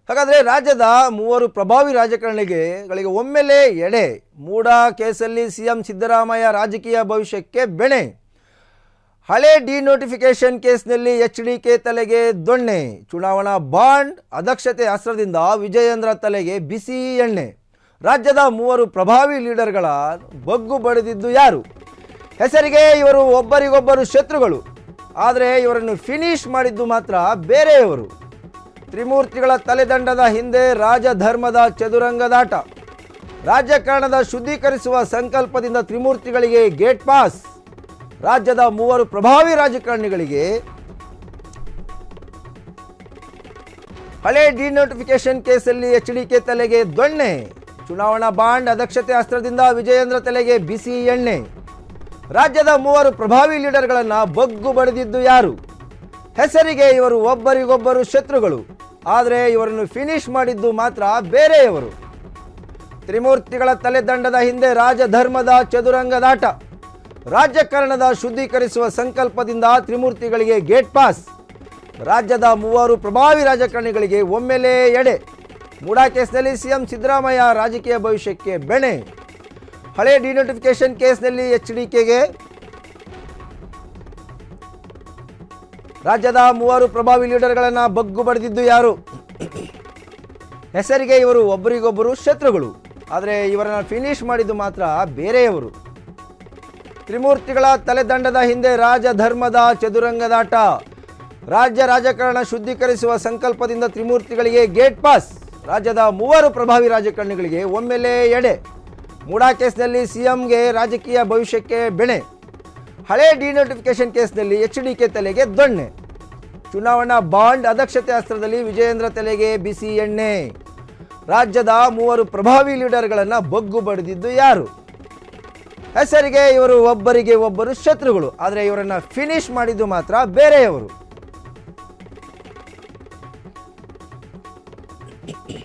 ಹಾಗಾದರೆ ರಾಜ್ಯದ ಮೂವರು ಪ್ರಭಾವಿ ರಾಜಕಾರಣಿಗಳಿಗೆ ಒಮ್ಮೆಲೇ ಎಡೆ ಮೂಡ ಕೇಸಲ್ಲಿ ಸಿಎಂ ಸಿದ್ದರಾಮಯ್ಯ ರಾಜಕೀಯ ಭವಿಷ್ಯಕ್ಕೆ ಬೆಣೆ ಹಳೆ ಡಿನೋಟಿಫಿಕೇಶನ್ ಕೇಸ್ನಲ್ಲಿ ಎಚ್ ಡಿ ಕೆ ತಲೆಗೆ ದೊಣ್ಣೆ ಚುನಾವಣಾ ಬಾಂಡ್ ಅದಕ್ಷತೆ ಅಸ್ತ್ರದಿಂದ ವಿಜಯೇಂದ್ರ ತಲೆಗೆ ಬಿಸಿ ಎಣ್ಣೆ ರಾಜ್ಯದ ಮೂವರು ಪ್ರಭಾವಿ ಲೀಡರ್ಗಳ ಬಗ್ಗು ಬಡಿದಿದ್ದು ಯಾರು ಹೆಸರಿಗೆ ಇವರು ಒಬ್ಬರಿಗೊಬ್ಬರು ಶತ್ರುಗಳು ಆದರೆ ಇವರನ್ನು ಫಿನಿಶ್ ಮಾಡಿದ್ದು ಮಾತ್ರ ಬೇರೆಯವರು ತ್ರಿಮೂರ್ತಿಗಳ ತಲೆದಂಡದ ಹಿಂದೆ ರಾಜಧರ್ಮದ ಚದುರಂಗದಾಟ ರಾಜಕಾರಣದ ಶುದ್ಧೀಕರಿಸುವ ಸಂಕಲ್ಪದಿಂದ ತ್ರಿಮೂರ್ತಿಗಳಿಗೆ ಗೇಟ್ ಪಾಸ್ ರಾಜ್ಯದ ಮೂವರು ಪ್ರಭಾವಿ ರಾಜಕಾರಣಿಗಳಿಗೆ ಹಳೆ ಡಿನೋಟಿಫಿಕೇಶನ್ ಕೇಸಲ್ಲಿ ಎಚ್ ಡಿ ಕೆ ತಲೆಗೆ ದೊಣ್ಣೆ ಚುನಾವಣಾ ಬಾಂಡ್ ಅದಕ್ಷತೆ ಅಸ್ತ್ರದಿಂದ ವಿಜಯೇಂದ್ರ ತಲೆಗೆ ಬಿಸಿ ಎಣ್ಣೆ ರಾಜ್ಯದ ಮೂವರು ಪ್ರಭಾವಿ ಲೀಡರ್ಗಳನ್ನು ಬಗ್ಗು ಬಡಿದಿದ್ದು ಯಾರು ಹೆಸರಿಗೆ ಇವರು ಒಬ್ಬರಿಗೊಬ್ಬರು ಶತ್ರುಗಳು ಆದರೆ ಇವರನ್ನು ಫಿನಿಶ್ ಮಾಡಿದ್ದು ಮಾತ್ರ ಬೇರೆಯವರು ತ್ರಿಮೂರ್ತಿಗಳ ತಲೆದಂಡದ ಹಿಂದೆ ರಾಜಧರ್ಮದ ಚದುರಂಗದಾಟ ರಾಜಕಾರಣದ ಶುದ್ಧೀಕರಿಸುವ ಸಂಕಲ್ಪದಿಂದ ತ್ರಿಮೂರ್ತಿಗಳಿಗೆ ಗೇಟ್ ಪಾಸ್ ರಾಜ್ಯದ ಮೂವರು ಪ್ರಭಾವಿ ರಾಜಕಾರಣಿಗಳಿಗೆ ಒಮ್ಮೆಲೇ ಎಡೆ ಮೂಡಾ ಕೇಸ್ನಲ್ಲಿ ಸಿಎಂ ಸಿದ್ದರಾಮಯ್ಯ ರಾಜಕೀಯ ಭವಿಷ್ಯಕ್ಕೆ ಬೆಣೆ ಹಳೆ ಡಿನೋಟಿಫಿಕೇಶನ್ ಕೇಸ್ನಲ್ಲಿ ಎಚ್ ಡಿ ಕೆಗೆ ರಾಜ್ಯದ ಮೂವರು ಪ್ರಭಾವಿ ಲೀಡರ್ಗಳನ್ನು ಬಗ್ಗು ಬಡಿದಿದ್ದು ಯಾರು ಹೆಸರಿಗೆ ಇವರು ಒಬ್ಬರಿಗೊಬ್ಬರು ಶತ್ರುಗಳು ಆದರೆ ಇವರನ್ನು ಫಿನಿಶ್ ಮಾಡಿದ್ದು ಮಾತ್ರ ಬೇರೆಯವರು ತ್ರಿಮೂರ್ತಿಗಳ ತಲೆದಂಡದ ಹಿಂದೆ ರಾಜಧರ್ಮದ ಚದುರಂಗದಾಟ ರಾಜ್ಯ ರಾಜಕಾರಣ ಶುದ್ಧೀಕರಿಸುವ ಸಂಕಲ್ಪದಿಂದ ತ್ರಿಮೂರ್ತಿಗಳಿಗೆ ಗೇಟ್ ಪಾಸ್ ರಾಜ್ಯದ ಮೂವರು ಪ್ರಭಾವಿ ರಾಜಕಾರಣಿಗಳಿಗೆ ಒಮ್ಮೆಲೇ ಎಡೆ ಮೂಡಾ ಕೇಸ್ನಲ್ಲಿ ಸಿಎಂಗೆ ರಾಜಕೀಯ ಭವಿಷ್ಯಕ್ಕೆ ಬೆಣೆ ಹಳೆ ಡಿನೋಟಿಫಿಕೇಶನ್ ಕೇಸ್ನಲ್ಲಿ ಎಚ್ ಡಿ ಕೆ ತಲೆಗೆ ದೊಣ್ಣೆ ಚುನಾವಣಾ ಬಾಂಡ್ ಅದಕ್ಷತೆ ಅಸ್ತ್ರದಲ್ಲಿ ವಿಜಯೇಂದ್ರ ತಲೆಗೆ ಬಿಸಿ ಎಣ್ಣೆ ರಾಜ್ಯದ ಮೂವರು ಪ್ರಭಾವಿ ಲೀಡರ್ಗಳನ್ನು ಬಗ್ಗು ಬಡಿದಿದ್ದು ಯಾರು ಹೆಸರಿಗೆ ಇವರು ಒಬ್ಬರಿಗೆ ಒಬ್ಬರು ಶತ್ರುಗಳು ಆದರೆ ಇವರನ್ನು ಫಿನಿಶ್ ಮಾಡಿದ್ದು ಮಾತ್ರ ಬೇರೆಯವರು